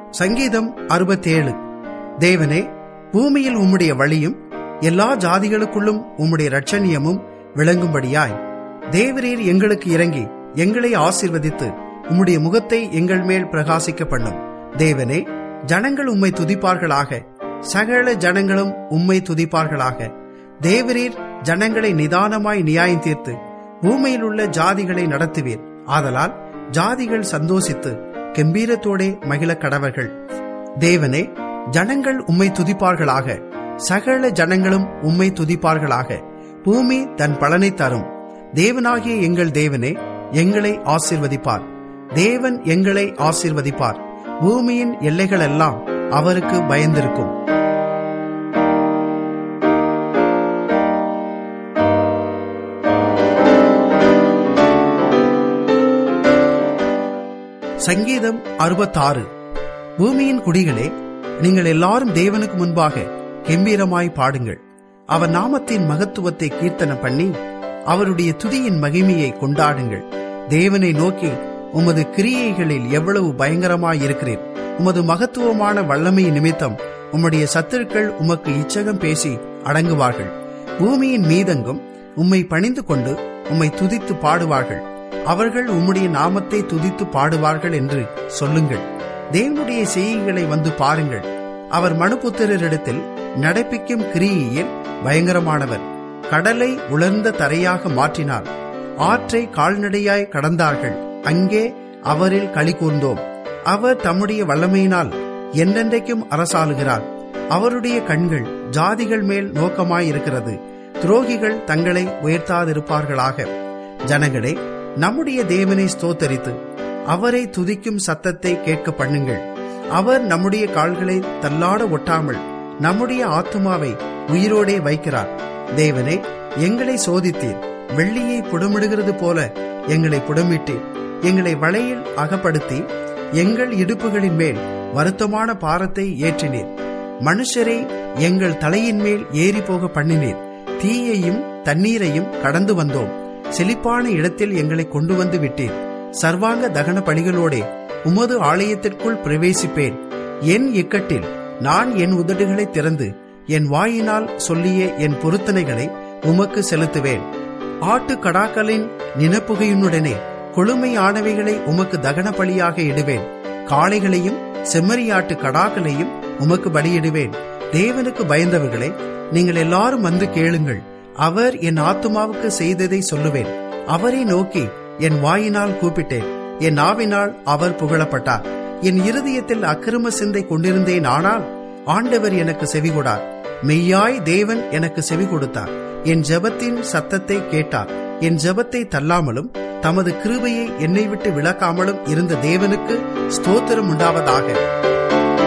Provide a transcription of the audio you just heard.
சங்கீதம் அறுபத்தேழு தேவனே பூமியில் உம்முடைய வழியும் எல்லா ஜாதிகளுக்குள்ளும் உம்முடைய இரட்சணியமும் விளங்கும்படியாய் தேவரீர் எங்களுக்கு இறங்கி எங்களை ஆசீர்வதித்து உம்முடைய முகத்தை எங்கள் மேல் பிரகாசிக்க பண்ணும் தேவனே ஜனங்கள் உம்மை துதிப்பார்களாக சகல ஜனங்களும் உம்மை துதிப்பார்களாக தேவரீர் ஜனங்களை நிதானமாய் நியாயம் தீர்த்து பூமியில் உள்ள ஜாதிகளை நடத்துவீர் ஆதலால் ஜாதிகள் சந்தோஷித்து கம்பீரத்தோடே மகிழ கடவர்கள் தேவனே ஜனங்கள் உம்மை துதிப்பார்களாக சகல ஜனங்களும் உம்மை துதிப்பார்களாக பூமி தன் பலனை தரும் தேவனாகிய எங்கள் தேவனே எங்களை ஆசிர்வதிப்பார் தேவன் எங்களை ஆசிர்வதிப்பார் பூமியின் எல்லைகள் எல்லாம் அவருக்கு பயந்திருக்கும் சங்கீதம் அறுபத்தாறு பூமியின் குடிகளே நீங்கள் எல்லாரும் தேவனுக்கு முன்பாக கெம்பீரமாய் பாடுங்கள் அவர் நாமத்தின் மகத்துவத்தை கீர்த்தன பண்ணி அவருடைய துதியின் மகிமையை கொண்டாடுங்கள் தேவனை நோக்கி உமது கிரியைகளில் எவ்வளவு பயங்கரமாய் இருக்கிறீர் உமது மகத்துவமான வல்லமை நிமித்தம் உம்முடைய சத்துருக்கள் உமக்கு இச்சகம் பேசி அடங்குவார்கள் பூமியின் மீதெங்கும் உம்மை பணிந்து கொண்டு உம்மை துதித்து பாடுவார்கள் அவர்கள் உம்முடைய நாமத்தை துதித்து பாடுவார்கள் என்று சொல்லுங்கள் தேவனுடைய செய்திகளை வந்து பாருங்கள் அவர் மனுபுத்திரரிடத்தில் நடப்பிக்கும் கிரியையில் பயங்கரமானவர் கடலை உலர்ந்த தரையாக மாற்றினார் ஆற்றை கால்நடையாய் கடந்தார்கள் அங்கே அவரில் களி கூர்ந்தோம் அவர் தம்முடைய வல்லமையினால் என்றென்றைக்கும் அரசாளுகிறார் அவருடைய கண்கள் ஜாதிகள் மேல் நோக்கமாயிருக்கிறது துரோகிகள் தங்களை உயர்த்தாதிருப்பார்களாக ஜனங்களே நம்முடைய தேவனை ஸ்தோத்தரித்து அவரை துதிக்கும் சத்தத்தை கேட்க பண்ணுங்கள் அவர் நம்முடைய கால்களை தள்ளாட ஒட்டாமல் நம்முடைய ஆத்துமாவை உயிரோடே வைக்கிறார் தேவனே எங்களை சோதித்தீர் வெள்ளியை புடமிடுகிறது போல எங்களை புடமிட்டீர் எங்களை வலையில் அகப்படுத்தி எங்கள் இடுப்புகளின் மேல் வருத்தமான பாரத்தை ஏற்றினீர் மனுஷரை எங்கள் தலையின் மேல் ஏறி போக பண்ணினீர் தீயையும் தண்ணீரையும் கடந்து வந்தோம் செழிப்பான இடத்தில் எங்களை கொண்டு வந்து விட்டீர் சர்வாங்க தகன பணிகளோடே உமது ஆலயத்திற்குள் பிரவேசிப்பேன் என் இக்கட்டில் நான் என் உதடுகளை திறந்து என் வாயினால் சொல்லிய என் பொருத்தனைகளை உமக்கு செலுத்துவேன் ஆட்டு கடாக்களின் நினப்புகையினுடனே கொழுமையானவைகளை உமக்கு தகன பலியாக இடுவேன் காளைகளையும் செம்மறியாட்டு கடாக்களையும் உமக்கு பலியிடுவேன் தேவனுக்கு பயந்தவர்களே நீங்கள் எல்லாரும் வந்து கேளுங்கள் அவர் என் ஆத்துமாவுக்கு செய்ததை சொல்லுவேன் அவரை நோக்கி என் வாயினால் கூப்பிட்டேன் என் நாவினால் அவர் புகழப்பட்டார் என் இருதயத்தில் அக்கிரம சிந்தை கொண்டிருந்தேன் ஆனால் ஆண்டவர் எனக்கு செவிகொடார் மெய்யாய் தேவன் எனக்கு செவி கொடுத்தார் என் ஜெபத்தின் சத்தத்தை கேட்டார் என் ஜெபத்தை தள்ளாமலும் தமது கிருபையை என்னை விட்டு விலக்காமலும் இருந்த தேவனுக்கு ஸ்தோத்திரம் உண்டாவதாக